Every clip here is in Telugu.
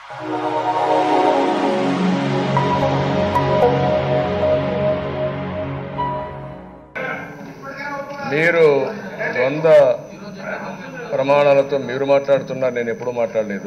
మీరు ద్వంద్వ ప్రమాణాలతో మీరు మాట్లాడుతున్నారు నేను ఎప్పుడూ మాట్లాడలేదు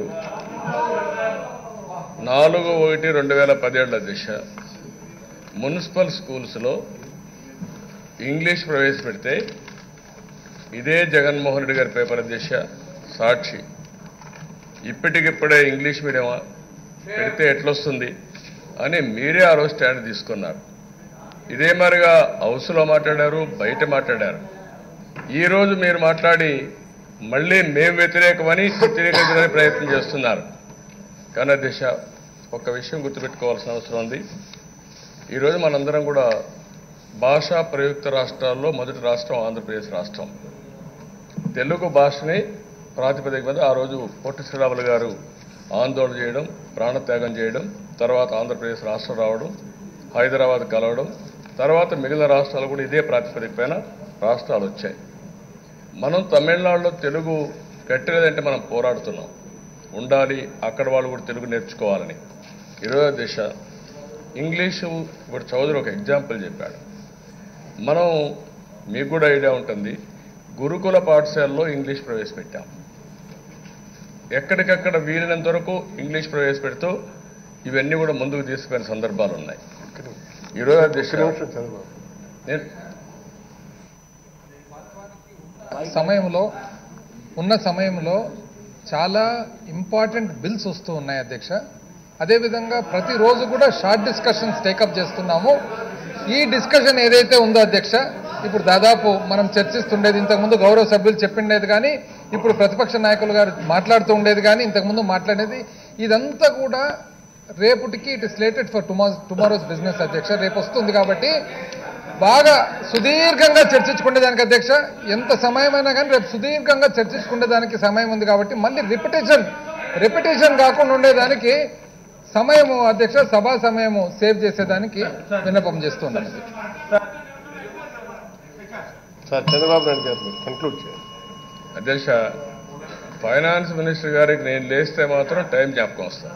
నాలుగు ఒకటి రెండు వేల పదిహేడుల దిశ మున్సిపల్ స్కూల్స్లో ఇంగ్లీష్ ప్రవేశపెడితే ఇదే జగన్మోహన్ రెడ్డి గారి పేపర్ దిశ సాక్షి ఇప్పటికిప్పుడే ఇంగ్లీష్ మీడియం పెడితే ఎట్లొస్తుంది అని మీరే ఆ రోజు స్టాండ్ తీసుకున్నారు ఇదే మరిగా హౌస్లో మాట్లాడారు బయట మాట్లాడారు ఈరోజు మీరు మాట్లాడి మళ్ళీ మేము వ్యతిరేకమని వ్యతిరేకించడానికి ప్రయత్నం చేస్తున్నారు కానీ దిశ ఒక విషయం గుర్తుపెట్టుకోవాల్సిన అవసరం ఉంది ఈరోజు మనందరం కూడా భాషా ప్రయుక్త రాష్ట్రాల్లో మొదటి రాష్ట్రం ఆంధ్రప్రదేశ్ రాష్ట్రం తెలుగు భాషని ప్రాతిపదిక మీద ఆ రోజు పొట్టి శ్రీరాములు గారు ఆందోళన చేయడం ప్రాణత్యాగం చేయడం తర్వాత ఆంధ్రప్రదేశ్ రాష్ట్రం రావడం హైదరాబాద్ కలవడం తర్వాత మిగిలిన రాష్ట్రాలు కూడా ఇదే ప్రాతిపదిక పైన రాష్ట్రాలు వచ్చాయి మనం తమిళనాడులో తెలుగు కట్టలేదంటే మనం పోరాడుతున్నాం ఉండాలి అక్కడ వాళ్ళు కూడా తెలుగు నేర్చుకోవాలని ఇరవై దిశ ఇంగ్లీషు ఇప్పుడు చౌదరి ఒక ఎగ్జాంపుల్ చెప్పాడు మనం మీకు కూడా ఐడియా ఉంటుంది గురుకుల పాఠశాలలో ఇంగ్లీష్ ప్రవేశపెట్టాం ఎక్కడికక్కడ వీలైనంత వరకు ఇంగ్లీష్ ప్రవేశపెడుతూ ఇవన్నీ కూడా ముందుకు తీసుకునే సందర్భాలు ఉన్నాయి ఈరోజు దిశ నేను సమయంలో ఉన్న సమయంలో చాలా ఇంపార్టెంట్ బిల్స్ వస్తూ ఉన్నాయి అధ్యక్ష అదేవిధంగా ప్రతిరోజు కూడా షార్ట్ డిస్కషన్స్ టేకప్ చేస్తున్నాము ఈ డిస్కషన్ ఏదైతే ఉందో అధ్యక్ష ఇప్పుడు దాదాపు మనం చర్చిస్తుండేది ఇంతకుముందు గౌరవ సభ్యులు చెప్పిండేది కానీ ఇప్పుడు ప్రతిపక్ష నాయకులు గారు మాట్లాడుతూ ఉండేది కానీ ఇంతకుముందు మాట్లాడేది ఇదంతా కూడా రేపటికి it is related for tomorrow tomorrow's business అధ్యక్ష రేపు వస్తుంది కాబట్టి బాగా సుదీర్ఘంగా చర్చించుకునేదానికి అధ్యక్ష ఎంత సమయమైనా కానీ రేపు సుదీర్ఘంగా చర్చించుకునేదానికి సమయం ఉంది కాబట్టి మళ్ళీ రిపిటేషన్ రిపిటేషన్ కాకుండా ఉండేదానికి సమయము అధ్యక్ష సభా సమయము సేవ్ చేసేదానికి విన్నపం చేస్తున్నాను అధ్యక్ష సార్ చంద్రబాబు నాయుడు గారు మీరు కంక్లూడ్ చేయండి అధ్యక్ష ఫైనాన్స్ మినిస్టర్ గారికి నేను లేస్తే మాత్రం టైం జ్ఞాపకం వస్తుంది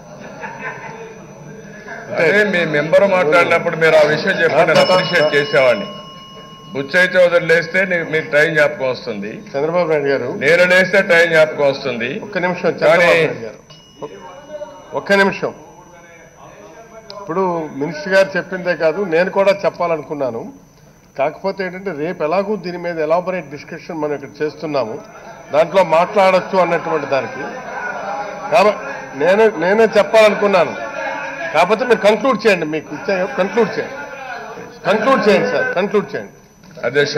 అదే మీ మెంబర్ మాట్లాడినప్పుడు మీరు ఆ విషయం చెప్పి నేను అప్రిషియేట్ చేసేవాడిని బుచ్చయ్య చౌదరి లేస్తే నీ- మీకు టైం జ్ఞాపకం వస్తుంది చంద్రబాబు నాయుడు గారు నేను లేస్తే టైం జ్ఞాపకం వస్తుంది ఒక్క నిమిషం చంద్రబాబు కానీ- నాయుడు గారు ఒక్క నిమిషం ఇప్పుడు మినిస్టర్ గారు చెప్పిందే కాదు నేను కూడా చెప్పాలనుకున్నాను కాకపోతే ఏంటంటే రేపు ఎలాగూ దీని మీద ఎలాబొరేట్ డిస్కషన్ మనం ఇక్కడ చేస్తున్నాము దాంట్లో మాట్లాడొచ్చు అన్నటువంటి దానికి కాబట్టి నేను నేనే చెప్పాలనుకున్నాను కాకపోతే మీరు కంక్లూడ్ చేయండి మీకు ఇచ్చే కంక్లూడ్ చేయండి కంక్లూడ్ చేయండి సార్ కంక్లూడ్ చేయండి అధ్యక్ష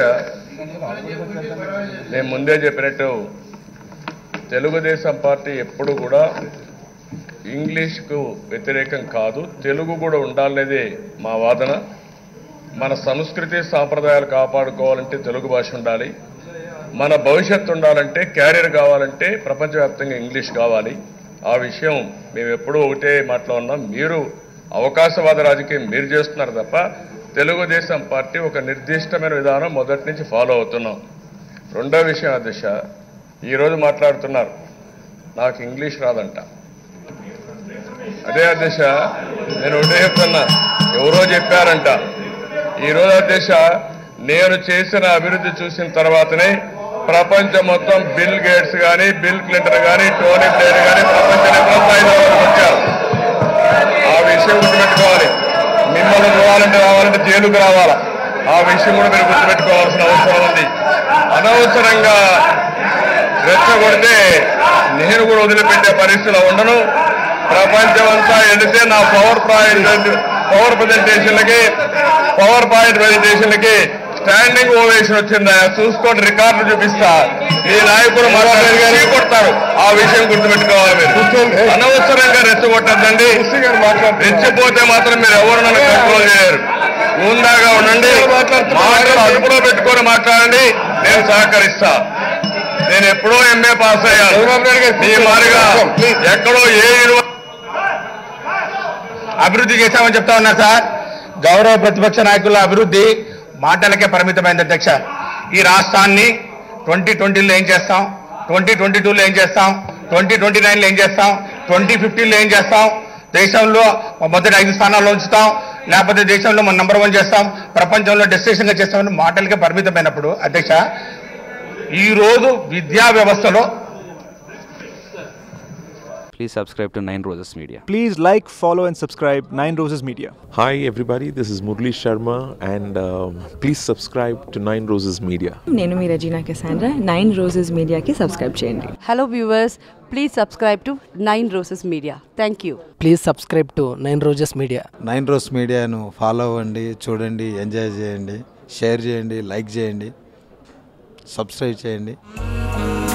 నేను ముందే చెప్పినట్టు తెలుగుదేశం పార్టీ ఎప్పుడు కూడా ఇంగ్లీష్కు వ్యతిరేకం కాదు తెలుగు కూడా ఉండాలనేదే మా వాదన మన సంస్కృతి సాంప్రదాయాలు కాపాడుకోవాలంటే తెలుగు భాష ఉండాలి మన భవిష్యత్తు ఉండాలంటే క్యారియర్ కావాలంటే ప్రపంచవ్యాప్తంగా ఇంగ్లీష్ కావాలి ఆ విషయం మేము ఎప్పుడూ ఒకటే మాటలో ఉన్నాం మీరు అవకాశవాద రాజకీయం మీరు చేస్తున్నారు తప్ప తెలుగుదేశం పార్టీ ఒక నిర్దిష్టమైన విధానం మొదటి నుంచి ఫాలో అవుతున్నాం రెండో విషయం అధ్యక్ష ఈరోజు మాట్లాడుతున్నారు నాకు ఇంగ్లీష్ రాదంట అదే అధ్యక్ష నేను ఒకటే చెప్తున్నా ఎవరో చెప్పారంట ఈరోజు అధ్యక్ష నేను చేసిన అభివృద్ధి చూసిన తర్వాతనే ప్రపంచం మొత్తం బిల్ గేట్స్ కానీ బిల్ క్లింటన్ కానీ టోనీ బ్లేర్ కానీ ప్రపంచ నిపుణ స్థాయిలో వచ్చారు ఆ విషయం గుర్తుపెట్టుకోవాలి మిమ్మల్ని రావాలంటే రావాలంటే జైలుకు రావాలా ఆ విషయం కూడా మీరు గుర్తుపెట్టుకోవాల్సిన అవసరం ఉంది అనవసరంగా రెచ్చగొడితే నేను కూడా వదిలిపెట్టే పరిస్థితిలో ఉండను ప్రపంచం అంతా వెళితే నా పవర్ పాయింట్ పవర్ ప్రజెంటేషన్లకి పవర్ పాయింట్ ప్రజెంటేషన్లకి స్టాండింగ్ ఓవేషన్ వచ్చిందా చూసుకోండి రికార్డు చూపిస్తా ఈ నాయకులు మాట్లాడి కొడతారు ఆ విషయం గుర్తుపెట్టుకోవాలి మీరు అనవసరంగా రెచ్చగొట్టద్దండి రెచ్చిపోతే మాత్రం మీరు ఎవరు నన్ను కంట్రోల్ చేయరు ఉందాగా ఉండండి మాటలు అదుపులో పెట్టుకొని మాట్లాడండి నేను సహకరిస్తా నేను ఎప్పుడో ఎంఏ పాస్ అయ్యాను మీ మాదిరిగా ఎక్కడో ఏ యూనివర్సిటీ అభివృద్ధి చేశామని చెప్తా ఉన్నా సార్ గౌరవ ప్రతిపక్ష నాయకుల అభివృద్ధి మాటలకే పరిమితమైంది అధ్యక్ష ఈ రాష్ట్రాన్ని ట్వంటీ ట్వంటీలో ఏం చేస్తాం ట్వంటీ ట్వంటీ టూలో ఏం చేస్తాం ట్వంటీ ట్వంటీ నైన్లో ఏం చేస్తాం ట్వంటీ ఫిఫ్టీన్లో ఏం చేస్తాం దేశంలో మొదటి ఐదు స్థానాల్లో ఉంచుతాం లేకపోతే దేశంలో మనం నెంబర్ వన్ చేస్తాం ప్రపంచంలో డెస్టినేషన్గా చేస్తామని మాటలకే పరిమితమైనప్పుడు అధ్యక్ష ఈ రోజు విద్యా వ్యవస్థలో Please subscribe to Nine Roses Media. Please like, follow, and subscribe Nine Roses Media. Hi, everybody. This is Murli Sharma, and um, please subscribe to Nine Roses Media. నేను మీ రజీనా కెసాండ్రా నైన్ రోజెస్ మీడియాకి సబ్స్క్రైబ్ చేయండి Hello viewers, please subscribe to Nine Roses Media. Thank you. Please subscribe to Nine Roses Media Nine Rose మీడియాను ఫాలో అవ్వండి చూడండి ఎంజాయ్ చేయండి షేర్ చేయండి లైక్ చేయండి సబ్స్క్రైబ్ చేయండి